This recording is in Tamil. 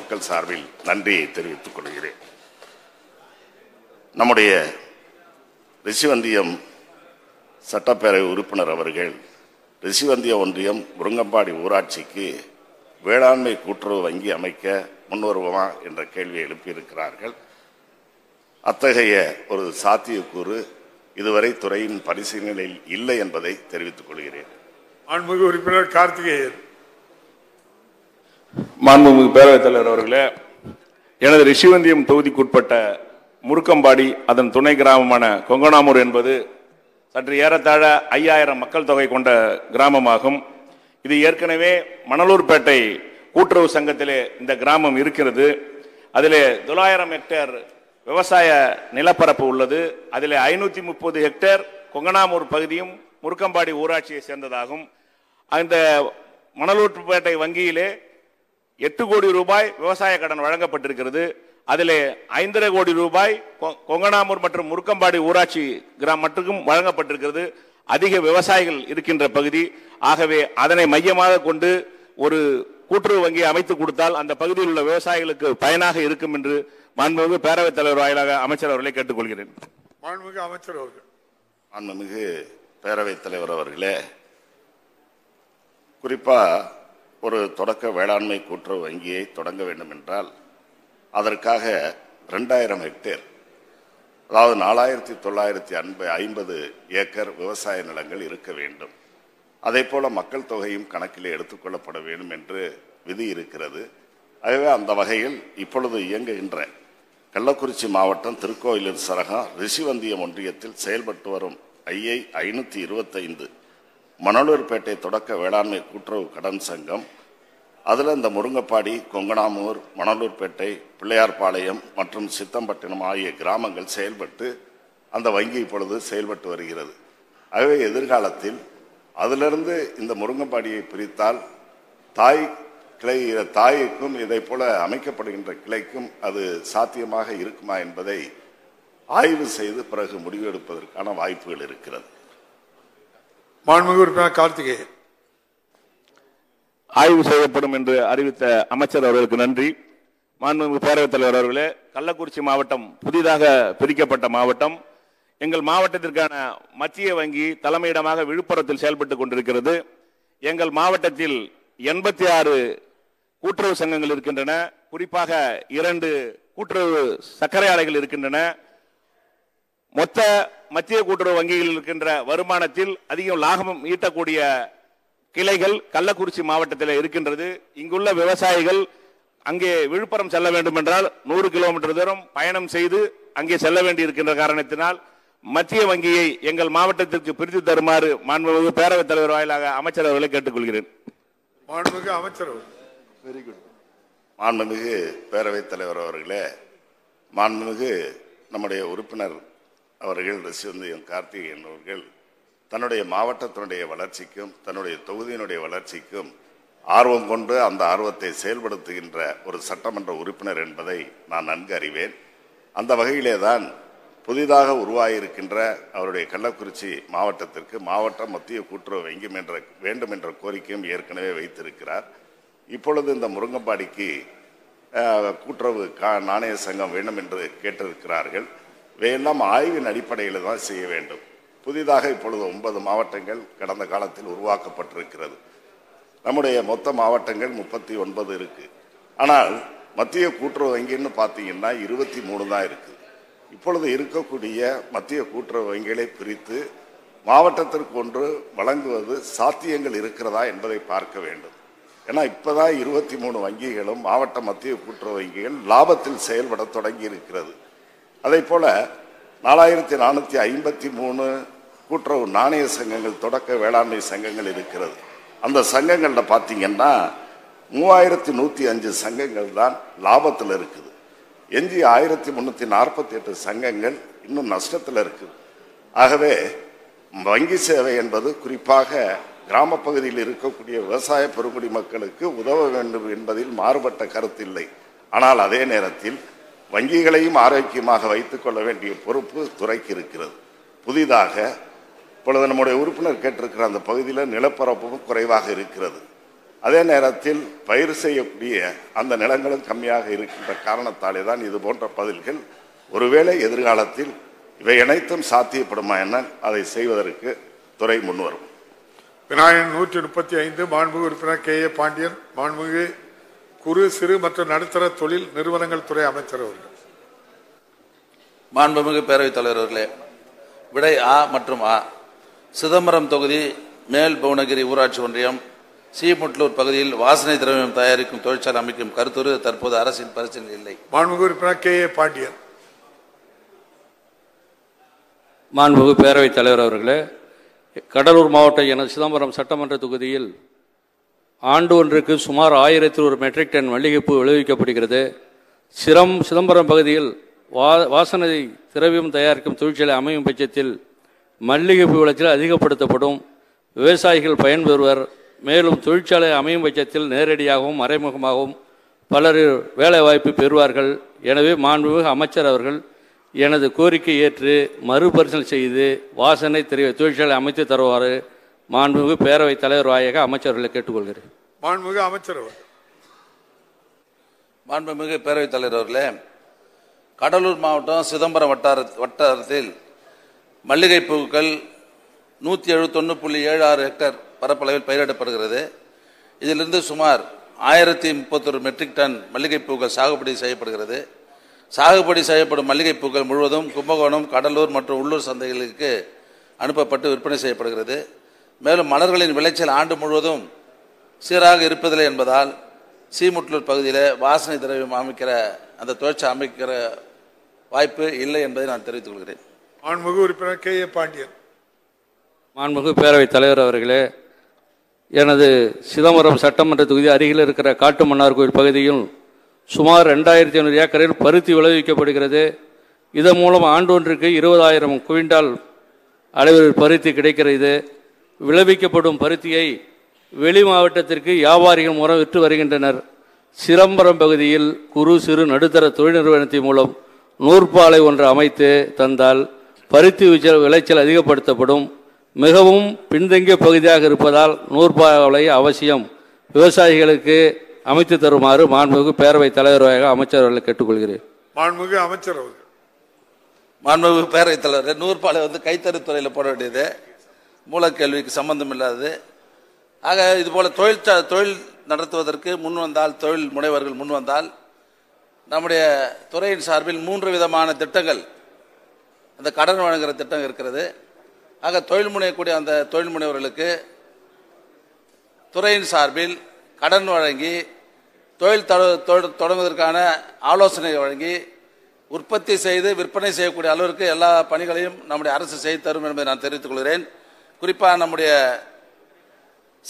மக்கள் சார்பில் நன்றியை தெரிவித்துக் கொள்கிறேன் நம்முடைய ரிஷிவந்தியம் சட்டப்பேரவை உறுப்பினர் அவர்கள் ரிஷிவந்திய ஒன்றியம் முருங்கம்பாடி ஊராட்சிக்கு வேளாண்மை கூட்டுறவு வங்கி அமைக்க முன்வருவோமா என்ற கேள்வியை எழுப்பியிருக்கிறார்கள் அத்தகைய ஒரு சாத்தியக்கூறு இதுவரை துறையின் பரிசீலனையில் இல்லை என்பதை தெரிவித்துக் கொள்கிறேன் மாண்புமிகு உறுப்பினர் கார்த்திகேயன் மாண்புமிகு பேரவைத் தலைவர் அவர்களே எனது ரிஷிவந்தியம் தொகுதிக்குட்பட்ட முருக்கம்பாடி அதன் துணை கிராமமான கொங்கனாமூர் என்பது சற்று ஏறத்தாழ ஐயாயிரம் மக்கள் தொகை கொண்ட கிராமமாகும் இது ஏற்கனவே மணலூர்பேட்டை கூட்டுறவு சங்கத்திலே இந்த கிராமம் இருக்கிறது அதிலே தொள்ளாயிரம் ஹெக்டேர் விவசாய நிலப்பரப்பு உள்ளது அதிலே ஐநூத்தி முப்பது ஹெக்டேர் கொங்கனாமூர் பகுதியும் முருக்கம்பாடி ஊராட்சியை சேர்ந்ததாகும் அந்த மணலூர்பேட்டை வங்கியிலே எட்டு கோடி ரூபாய் விவசாய கடன் வழங்கப்பட்டிருக்கிறது அதிலே ஐந்தரை கோடி ரூபாய் கொ- கொங்கனாமூர் மற்றும் முருக்கம்பாடி ஊராட்சி கிராமத்துக்கும் வழங்கப்பட்டிருக்கிறது அதிக விவசாயிகள் இருக்கின்ற பகுதி ஆகவே அதனை மையமாக கொண்டு ஒரு கூட்டுறவு வங்கி அமைத்து கொடுத்தால் அந்த பகுதியில் உள்ள விவசாயிகளுக்கு பயனாக இருக்கும் என்று மாண்புமிகு பேரவைத் தலைவர் வாயிலாக அமைச்சர் அவர்களை கேட்டுக்கொள்கிறேன் மாண்புமிகு அமைச்சர் அவர்கள் மாண்புமிகு பேரவைத் தலைவர் அவர்களே குறிப்பா ஒரு தொடக்க வேளாண்மை கூட்டுறவு வங்கியை தொடங்க வேண்டும் என்றால் அதற்காக ரெண்டாயிரம் ஹெக்டேர் அதாவது நாலாயிரத்தி தொள்ளாயிரத்தி அன்ப ஐம்பது ஏக்கர் விவசாய நிலங்கள் இருக்க வேண்டும் அதே போல மக்கள் தொகையும் கணக்கிலே எடுத்துக்கொள்ளப்பட வேண்டும் என்று விதி இருக்கிறது ஆகவே அந்த வகையில் இப்பொழுது இயங்குகின்ற கள்ளக்குறிச்சி மாவட்டம் திருக்கோயிலூர் சரகம் ரிஷிவந்தியம் ஒன்றியத்தில் செயல்பட்டு வரும் ஐஐ ஐநூத்தி இருபத்தைந்து மணலூர்பேட்டை தொடக்க வேளாண்மை கூட்டுறவு கடன் சங்கம் அதில் இந்த முருங்கப்பாடி கொங்கனாமூர் மணலூர்பேட்டை பிள்ளையார்பாளையம் மற்றும் சித்தம்பட்டினம் ஆகிய கிராமங்கள் செயல்பட்டு அந்த வங்கி இப்பொழுது செயல்பட்டு வருகிறது ஆகவே எதிர்காலத்தில் அதிலிருந்து இந்த முருங்கப்பாடியை பிரித்தால் தாய் கிளை தாய்க்கும் இதை போல அமைக்கப்படுகின்ற கிளைக்கும் அது சாத்தியமாக இருக்குமா என்பதை ஆய்வு செய்து பிறகு முடிவெடுப்பதற்கான வாய்ப்புகள் இருக்கிறது மாண்புமிகு உறுப்பினர் கார்த்திகேயன் ஆய்வு செய்யப்படும் என்று அறிவித்த அமைச்சர் அவர்களுக்கு நன்றி மாண்புமிகு பேரவைத் தலைவர் அவர்களே கள்ளக்குறிச்சி மாவட்டம் புதிதாக பிரிக்கப்பட்ட மாவட்டம் எங்கள் மாவட்டத்திற்கான மத்திய வங்கி தலைமையிடமாக விழுப்புரத்தில் செயல்பட்டுக் கொண்டிருக்கிறது எங்கள் மாவட்டத்தில் எண்பத்தி ஆறு கூட்டுறவு சங்கங்கள் இருக்கின்றன குறிப்பாக இரண்டு கூட்டுறவு சர்க்கரை ஆலைகள் இருக்கின்றன மொத்த மத்திய கூட்டுறவு வங்கிகளில் இருக்கின்ற வருமானத்தில் அதிகம் லாபம் ஈட்டக்கூடிய கிளைகள் கள்ளக்குறிச்சி மாவட்டத்தில் இருக்கின்றது இங்குள்ள விவசாயிகள் அங்கே விழுப்புரம் செல்ல வேண்டும் என்றால் நூறு கிலோமீட்டர் தூரம் பயணம் செய்து அங்கே செல்ல வேண்டி இருக்கின்ற காரணத்தினால் மத்திய வங்கியை எங்கள் மாவட்டத்திற்கு பிரித்து தருமாறு மாண்புமிகு பேரவைத் தலைவர் வாயிலாக அமைச்சர் அவர்களை கேட்டுக்கொள்கிறேன் மாண்புமிகு அமைச்சர் அவர்கள் மாண்புமிகு பேரவைத் தலைவர் அவர்களே மாண்புமிகு நம்முடைய உறுப்பினர் அவர்கள் ரிஷிவந்தியம் கார்த்திகேயன் அவர்கள் தன்னுடைய மாவட்டத்தினுடைய வளர்ச்சிக்கும் தன்னுடைய தொகுதியினுடைய வளர்ச்சிக்கும் ஆர்வம் கொண்டு அந்த ஆர்வத்தை செயல்படுத்துகின்ற ஒரு சட்டமன்ற உறுப்பினர் என்பதை நான் நன்கு அறிவேன் அந்த வகையிலே தான் புதிதாக உருவாகியிருக்கின்ற அவருடைய கள்ளக்குறிச்சி மாவட்டத்திற்கு மாவட்ட மத்திய கூட்டுறவு வங்கி என்ற வேண்டும் என்ற கோரிக்கையும் ஏற்கனவே வைத்திருக்கிறார் இப்பொழுது இந்த முருங்கம்பாடிக்கு அஹ், கூட்டுறவு கா- நாணய சங்கம் வேண்டும் என்று கேட்டிருக்கிறார்கள் இவையெல்லாம் ஆய்வின் அடிப்படையில் தான் செய்ய வேண்டும் புதிதாக இப்பொழுது ஒன்பது மாவட்டங்கள் கடந்த காலத்தில் உருவாக்கப்பட்டிருக்கிறது நம்முடைய மொத்த மாவட்டங்கள் முப்பத்தி ஒன்பது இருக்கு ஆனால் மத்திய கூட்டுறவு வங்கின்னு பார்த்தீங்கன்னா இருபத்தி மூணு தான் இருக்கு இப்பொழுது இருக்கக்கூடிய மத்திய கூட்டுறவு வங்கிகளை பிரித்து மாவட்டத்திற்கு ஒன்று வழங்குவது சாத்தியங்கள் இருக்கிறதா என்பதை பார்க்க வேண்டும் ஏன்னா இப்பதான் இருபத்தி மூணு வங்கிகளும் மாவட்ட மத்திய கூட்டுறவு வங்கிகள் லாபத்தில் செயல்பட தொடங்கி இருக்கிறது அதே போல நாலாயிரத்தி நானூத்தி ஐம்பத்தி மூணு கூட்டுறவு நாணய சங்கங்கள் தொடக்க வேளாண்மை சங்கங்கள் இருக்கிறது அந்த சங்கங்கள்ல பாத்தீங்கன்னா மூவாயிரத்தி நூத்தி அஞ்சு சங்கங்கள் தான் லாபத்தில் இருக்குது எஞ்சி ஆயிரத்தி முன்னூத்தி நாற்பத்தி எட்டு சங்கங்கள் இன்னும் நஷ்டத்தில் இருக்குது ஆகவே வங்கி சேவை என்பது குறிப்பாக கிராம பகுதியில் இருக்கக்கூடிய விவசாய பெருங்குடி மக்களுக்கு உதவ வேண்டும் என்பதில் மாறுபட்ட கருத்தில்லை ஆனால் அதே நேரத்தில் வங்கிகளையும் ஆரோக்கியமாக வைத்துக் கொள்ள வேண்டிய பொறுப்பு துறைக்கு இருக்கிறது புதிதாக இப்பொழுது நம்முடைய உறுப்பினர் கேட்டிருக்கிற அந்த பகுதியில் நிலப்பரப்பும் குறைவாக இருக்கிறது அதே நேரத்தில் பயிர் செய்யக்கூடிய அந்த நிலங்களும் கம்மியாக இருக்கின்ற காரணத்தாலே தான் இது போன்ற பதில்கள் ஒருவேளை எதிர்காலத்தில் இவை அனைத்தும் சாத்தியப்படுமா என அதை செய்வதற்கு துறை முன்வரும் விநாயகன் நூற்றி முப்பத்தி ஐந்து மாண்புமிகு உறுப்பினர் கே ஏ பாண்டியன் மாண்புமிகு குறு சிறு மற்றும் நடுத்தர தொழில் நிறுவனங்கள் துறை அமைச்சர் அவர்கள் மாண்புமிகு பேரவைத் தலைவர் அவர்களே விடை ஆ மற்றும் ஆ சிதம்பரம் தொகுதி மேல் புவனகிரி ஊராட்சி ஒன்றியம் சீமுட்லூர் பகுதியில் வாசனை திரவியம் தயாரிக்கும் தொழிற்சாலை அமைக்கும் கருத்துரு தற்போது அரசின் பரிசீலனை இல்லை மாண்புமிகு உறுப்பினர் கே ஏ பாண்டியன் மாண்புமிகு பேரவைத் தலைவர் அவர்களே கடலூர் மாவட்ட என சிதம்பரம் சட்டமன்ற தொகுதியில் ஆண்டு ஒன்றுக்கு சுமார் ஆயிரத்தி ஒரு மெட்ரிக் டன் மல்லிகைப்பூ விளைவிக்கப்படுகிறது சிரம் சிதம்பரம் பகுதியில் வா வாசனை திரவியம் தயாரிக்கும் தொழிற்சாலை அமையும் பட்சத்தில் மல்லிகைப்பூ விளைச்சல் அதிகப்படுத்தப்படும் விவசாயிகள் பயன்பெறுவர் மேலும் தொழிற்சாலை அமையும் பட்சத்தில் நேரடியாகவும் மறைமுகமாகவும் பலர் வேலைவாய்ப்பு பெறுவார்கள் எனவே மாண்புமிகு அமைச்சர் அவர்கள் எனது கோரிக்கை ஏற்று மறுபரிசீலனை செய்து வாசனை தெரிய தொழிற்சாலை அமைத்து தருவாறு மாண்புமிகு பேரவைத் தலைவர் வாயாக அமைச்சர்களை கேட்டுக்கொள்கிறேன் மாண்புமிகு அமைச்சர் அவர்கள் மாண்புமிகு பேரவைத் தலைவர் அவர்களே கடலூர் மாவட்டம் சிதம்பரம் வட்டார வட்டாரத்தில் மல்லிகைப்பூக்கள் நூற்றி எழுபத்தொன்று புள்ளி ஏழு ஆறு ஹெக்டேர் பரப்பளவில் பயிரிடப்படுகிறது இதிலிருந்து சுமார் ஆயிரத்தி முப்பத்தொரு மெட்ரிக் டன் மல்லிகைப்பூக்கள் சாகுபடி செய்யப்படுகிறது சாகுபடி செய்யப்படும் மல்லிகைப்பூக்கள் முழுவதும் கும்பகோணம் கடலூர் மற்றும் உள்ளூர் சந்தைகளுக்கு அனுப்பப்பட்டு விற்பனை செய்யப்படுகிறது மேலும் மலர்களின் விளைச்சல் ஆண்டு முழுவதும் சீராக இருப்பதில்லை என்பதால் சீமுட்லூர் பகுதியில் வாசனை திரவியம் அமைக்கிற அந்த தொழிற்சாலை அமைக்கிற வாய்ப்பு இல்லை என்பதை நான் தெரிவித்துக் கொள்கிறேன் மாண்புமிகு உறுப்பினர் கே ஏ பாண்டியன் மாண்புமிகு பேரவைத் தலைவர் அவர்களே எனது சிதம்பரம் சட்டமன்ற தொகுதி அருகில் இருக்கிற காட்டுமன்னார் கோயில் பகுதியில் சுமார் ரெண்டாயிரத்தி ஐநூறு ஏக்கரில் பருத்தி விளைவிக்கப்படுகிறது இதன் மூலம் ஆண்டொன்றுக்கு இருபதாயிரம் குவிண்டால் அளவில் பருத்தி கிடைக்கிறது விளைவிக்கப்படும் பருத்தியை வெளி மாவட்டத்திற்கு வியாபாரிகள் மூலம் விற்று வருகின்றனர் சிதம்பரம் பகுதியில் குறு சிறு நடுத்தர தொழில் நிறுவனத்தின் மூலம் நூற்பாலை ஒன்று அமைத்து தந்தால் பருத்தி விளைச்சல் விளைச்சல் அதிகப்படுத்தப்படும் மிகவும் பின்தங்கிய பகுதியாக இருப்பதால் நூற்பாலை அவசியம் விவசாயிகளுக்கு அமைத்து தருமாறு மாண்புமிகு பேரவைத் தலைவராக அமைச்சர்களை கேட்டுக்கொள்கிறேன் மாண்புமிகு அமைச்சர் அவர்கள் மாண்புமிகு பேரவைத் தலைவர் நூற்பாலை வந்து கைத்தறித்துறையில் போட வேண்டியது மூலக்கல்விக்கு சம்பந்தம் இல்லாதது ஆக இதுபோல தொழில் ச- தொழில் நடத்துவதற்கு முன் வந்தால் தொழில் முனைவர்கள் முன் வந்தால் நம்முடைய துறையின் சார்பில் மூன்று விதமான திட்டங்கள் அந்த கடன் வழங்குகிற திட்டம் இருக்கிறது ஆக தொழில் முனையக்கூடிய அந்த தொழில் முனைவர்களுக்கு துறையின் சார்பில் கடன் வழங்கி தொழில் தொட- தொட- தொடங்குவதற்கான ஆலோசனை வழங்கி உற்பத்தி செய்து விற்பனை செய்யக்கூடிய அளவிற்கு எல்லா பணிகளையும் நம்முடைய அரசு செய்து தரும் என்பதை நான் தெரிவித்துக் கொள்கிறேன் குறிப்பாக நம்முடைய